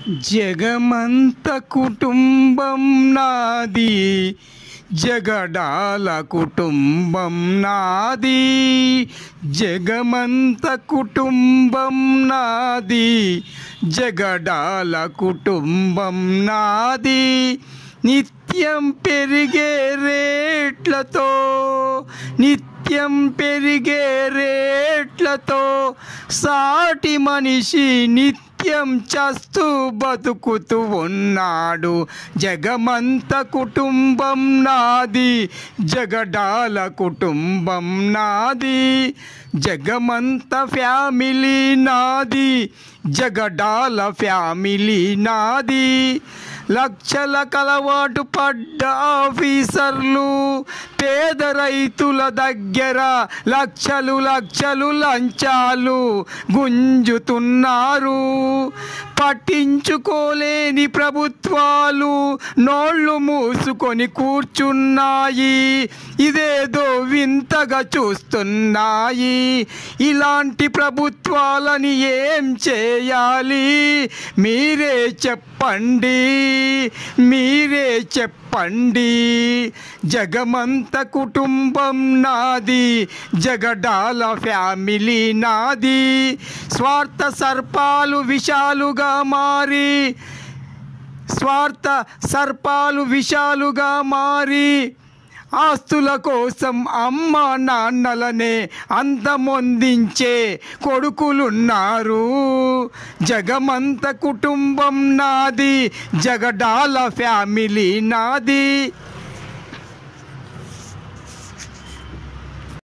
జగమంత కుటుంబం నాది జగడాల కుటుంబం నాది జగమంత కుటుంబం నాది జగడాల కుటుంబం నాది నిత్యం పెరిగే రేట్లతో నిత్యం పెరిగే రేట్లతో సాటి మనిషి నిత్యం చస్తూ బతుకుతూ ఉన్నాడు జగమంత కుటుంబం నాది జగడాల కుటుంబం నాది జగమంత ఫ్యామిలీ నాది జగడాల ఫ్యామిలీ నాది లక్షల కలవాటు పడ్డ ఆఫీసర్లు పేద రైతుల దగ్గర లక్షలు లక్షలు లంచాలు గుంజుతున్నారు పట్టించుకోలేని ప్రభుత్వాలు నోళ్ళు మూసుకొని కూర్చున్నాయి ఇదేదో వింతగా చూస్తున్నాయి ఇలాంటి ప్రభుత్వాలని ఏం చేయాలి మీరే చెప్పండి మీరే చెప్పండి జగమంత కుటుంబం నాది జగడాల ఫ్యామిలీ నాది స్వార్థ సర్పాలు విషాలుగా మారి స్వార్థ సర్పాలు విషాలుగా మారి ఆస్తుల కోసం అమ్మ నాన్నలనే అంతమొందించే కొడుకులున్నారు జగమంత కుటుంబం నాది జగడాల ఫ్యామిలీ నాది